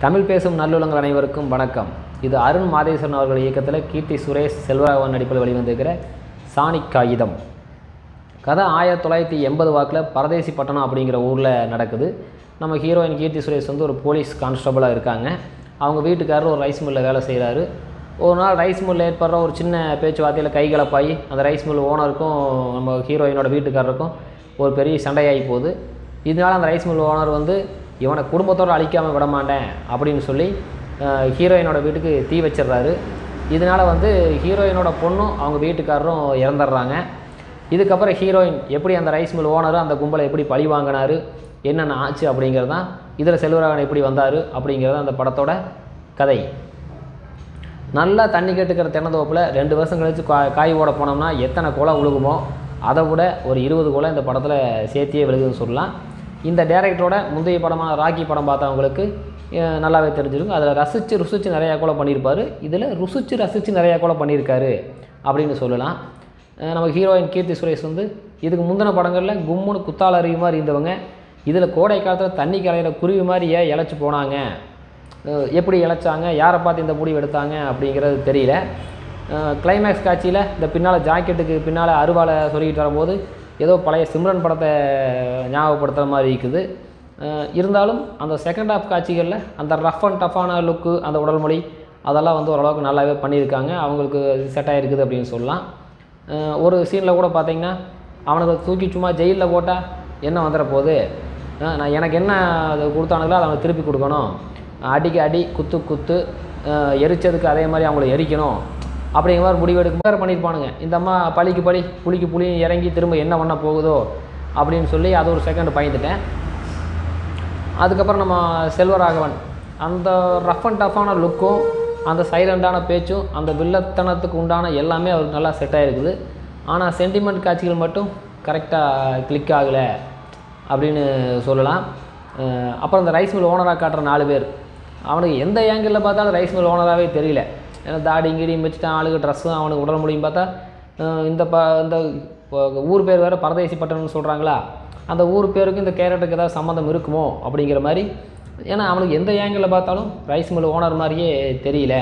தமிழ் பேசும் நல்லுள்ளங்கள் அனைவருக்கும் வணக்கம் இது அருண் மாதேஸ்வரன் அவர்கள் இயக்கத்தில் கீர்த்தி சுரேஷ் செல்வராகவன் நடிப்பில் வெளிவந்திருக்கிற சாணிக் காகிதம் கதை ஆயிரத்தி தொள்ளாயிரத்தி எண்பது வாக்கில் பரதேசி பட்டணம் அப்படிங்கிற ஊரில் நடக்குது நம்ம ஹீரோயின் கீர்த்தி சுரேஷ் வந்து ஒரு போலீஸ் கான்ஸ்டபுளாக இருக்காங்க அவங்க வீட்டுக்காரர் ஒரு ரைஸ் மில்லில் வேலை செய்கிறாரு ஒரு நாள் ரைஸ் மில்லில் ஏற்படுற ஒரு சின்ன பேச்சுவார்த்தையில் கைகலப்பாகி அந்த ரைஸ் மில் ஓனருக்கும் நம்ம ஹீரோயினோட வீட்டுக்காரருக்கும் ஒரு பெரிய சண்டையாகி போகுது இதனால் அந்த ரைஸ் மில் ஓனர் வந்து இவனை குடும்பத்தோடு அழிக்காமல் விட மாட்டேன் அப்படின்னு சொல்லி அஹ், ஹீரோயினோட வீட்டுக்கு தீ வச்சிடுறாரு இதனால் வந்து ஹீரோயினோட பொண்ணும் அவங்க வீட்டுக்காரரும் இறந்துடுறாங்க இதுக்கப்புறம் ஹீரோயின் எப்படி அந்த ரைஸ் மில் ஓனர் அந்த கும்பலை எப்படி பழி வாங்கினாரு என்னென்ன ஆச்சு அப்படிங்கிறது தான் இதில் செல்வராகவன் எப்படி வந்தார் அப்படிங்கிறது அந்த படத்தோட கதை நல்லா தண்ணி கேட்டுக்கிற தென்னந்தோப்பில் ரெண்டு வருஷம் கழித்து கா காய் ஓட போனோம்னா எத்தனை குலை விழுகுமோ அதை விட ஒரு இருபது குலை இந்த படத்தில் சேர்த்தியே விழுகுதுன்னு சொல்லலாம் இந்த டேரக்டரோட முந்தைய படமான ராக்கி படம் பார்த்தவங்களுக்கு அஹ், நல்லாவே தெரிஞ்சிருக்கும் அதில் ரசித்து ருசித்து நிறையா கூட பண்ணியிருப்பார் இதில் ருசித்து ரசித்து நிறையா கூட பண்ணியிருக்காரு அப்படின்னு சொல்லலாம் அஹ், நம்ம ஹீரோயின் கீர்த்தி சுரேஷ் வந்து இதுக்கு முந்தின படங்களில் கும்முன்னு குத்தால அருவி மாதிரி இருந்தவங்க இதில் கோடை காலத்தில் தண்ணி கரையிற குருவி மாதிரி ஏன் இழைச்சி போனாங்க அஹ் எப்படி இழைச்சாங்க யாரை பார்த்து இந்த முடிவு எடுத்தாங்க அப்படிங்கிறது தெரியல கிளைமேக்ஸ் காட்சியில் இந்த பின்னால் ஜாக்கெட்டுக்கு பின்னால் அருவாலை சொல்லிக்கிட்டு வரும்போது ஏதோ பழைய சிம்ரன் படத்தை ஞாபகப்படுத்துகிற மாதிரி இருக்குது அஹ் இருந்தாலும் அந்த செகண்ட் ஹாஃப் காட்சிகளில் அந்த ரஃப் அண்ட் டஃப்பான லுக்கு அந்த உடல் மொழி அதெல்லாம் வந்து ஓரளவுக்கு நல்லாவே பண்ணியிருக்காங்க அவங்களுக்கு செட் ஆகிருக்குது அப்படின்னு சொல்லலாம் அஹ் ஒரு சீனில் கூட பார்த்தீங்கன்னா அவனுக்கு தூக்கி சும்மா ஜெயிலில் போட்டால் என்ன வந்துட போகுது அஹ் நான் எனக்கு என்ன அது கொடுத்தானுங்களோ அதை அவனுக்கு திருப்பி கொடுக்கணும் அடிக்கு அடி குத்து குத்து அஹ் எரிச்சதுக்கு அதே மாதிரி அவங்கள எரிக்கணும் அப்படிங்கிற மாதிரி முடிவு எடுக்க வேறு பண்ணியிருப்பானுங்க இந்த அம்மா பழிக்கு பழி புளிக்கு புளி இறங்கி திரும்ப என்ன பண்ண போகுதோ அப்படின்னு சொல்லி அது ஒரு செகண்ட் பயந்துட்டேன் அதுக்கப்புறம் நம்ம செல்வராகவன் அந்த ரஃப் அண்ட் டஃப்பான லுக்கும் அந்த சைலண்டான பேச்சும் அந்த வில்லத்தனத்துக்கு உண்டான எல்லாமே அவருக்கு நல்லா செட் ஆகிருக்குது ஆனால் சென்டிமெண்ட் காட்சிகள் மட்டும் கரெக்டாக கிளிக் ஆகலை அப்படின்னு சொல்லலாம் அஹ் அப்புறம் இந்த ரைஸ் மில் ஓனராக காட்டுற நாலு பேர் அவனுக்கு எந்த ஏங்கிளில் பார்த்தாலும் ரைஸ் மில் ஓனராகவே தெரியல ஏன்னா தாடி இங்கடியும் வச்சுட்டான் ஆளுக்கு ட்ரெஸ்ஸும் அவனுக்கு உடல் முடியும் பார்த்தா அஹ் இந்த ப இந்த ப- ஊர் பேர் வேறு பரதேசி பட்டணம்னு சொல்கிறாங்களா அந்த ஊர் பேருக்கும் இந்த கேரக்டருக்கு ஏதாவது சம்மந்தம் இருக்குமோ அப்படிங்கிற மாதிரி ஏன்னா அவனுக்கு எந்த ஏங்கிளில் பார்த்தாலும் ரைஸ் மில் ஓனர் மாதிரியே தெரியல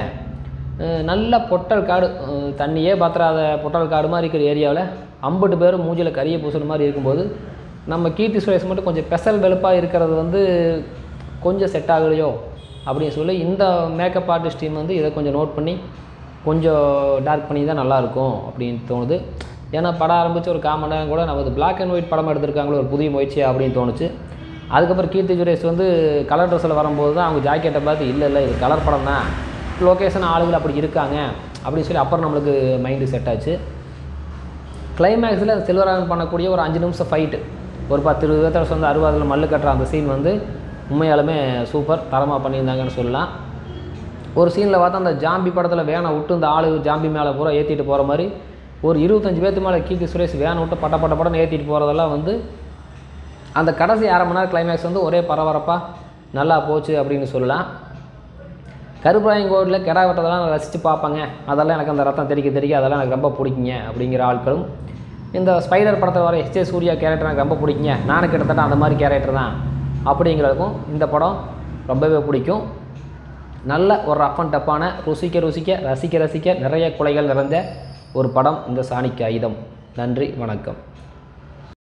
அஹ் நல்ல பொட்டல் காடு அஹ் தண்ணியே பாத்திராத பொட்டல் காடு மாதிரி இருக்கிற ஏரியாவில் ஐம்பது பேரும் மூஞ்சில் கரிய பூசுற மாதிரி இருக்கும்போது நம்ம கீர்த்தி சுரேஷ் மட்டும் கொஞ்சம் பெசல் வெளுப்பாக இருக்கிறது வந்து கொஞ்சம் செட் ஆகலையோ அப்படின்னு சொல்லி இந்த மேக்கப் ஆர்டிஸ்ட் டீம் வந்து இதை கொஞ்சம் நோட் பண்ணி கொஞ்சம் டார்க் பண்ணி தான் நல்லாயிருக்கும் அப்படின்னு தோணுது ஏன்னா படம் ஆரம்பித்து ஒரு காமன் நேரம் கூட நம்ம பிளாக் அண்ட் ஒயிட் படம் எடுத்திருக்காங்களோ ஒரு புதிய முயற்சி அப்படின்னு தோணுச்சு அதுக்கப்புறம் கீர்த்தி சுரேஷ் வந்து கலர் ட்ரெஸ்ஸில் வரும்போது தான் அவங்க ஜாக்கெட்டை பார்த்து இல்லை இல்லை இது கலர் படம் தான் லொக்கேஷன் ஆளுகள் அப்படி இருக்காங்க அப்படின்னு சொல்லி அப்புறம் நம்மளுக்கு மைண்டு செட் ஆச்சு கிளைமேக்ஸில் செல்வராகவன் பண்ணக்கூடிய ஒரு அஞ்சு நிமிஷம் ஃபைட்டு ஒரு பத்து இருபது பேர்த்த வந்து அறுபதில் மல்லு கட்டுற அந்த சீன் வந்து உண்மையாலுமே சூப்பர் தரமாக பண்ணியிருந்தாங்கன்னு சொல்லலாம் ஒரு சீனில் பார்த்தா அந்த ஜாம்பி படத்தில் வேனை விட்டு இந்த ஆளு ஜாம்பி மேலே பூரா ஏற்றிட்டு போகிற மாதிரி ஒரு இருபத்தஞ்சி பேர்த்து மேலே கீர்த்தி சுரேஷ் வேனை விட்டு பட்ட பட்ட படம்னு ஏற்றிட்டு போகிறதெல்லாம் வந்து அந்த கடைசி அரை மணி நேரம் கிளைமேக்ஸ் வந்து ஒரே பரபரப்பாக நல்லா போச்சு அப்படின்னு சொல்லலாம் கருப்பராயங்கோடில் கெடா வெட்டதெல்லாம் நான் ரசித்து பார்ப்பேங்க அதெல்லாம் எனக்கு அந்த ரத்தம் தெரிக்க தெரிக்க அதெல்லாம் எனக்கு ரொம்ப பிடிக்குங்க அப்படிங்கிற ஆட்களும் இந்த ஸ்பைடர் படத்தில் வர எஸ்ஜே சூர்யா கேரக்டர் எனக்கு ரொம்ப பிடிக்குங்க நானும் கிட்டத்தட்ட அந்த மாதிரி கேரக்டர் தான் அப்படிங்கிறதுக்கும் இந்த படம் ரொம்பவே பிடிக்கும் நல்ல ஒரு ரஃப் அண்ட் டப்பான ருசிக்க ருசிக்க ரசிக்க ரசிக்க நிறைய குலைகள் நிறைந்த ஒரு படம் இந்த சாணிக்கு ஆயுதம் நன்றி வணக்கம்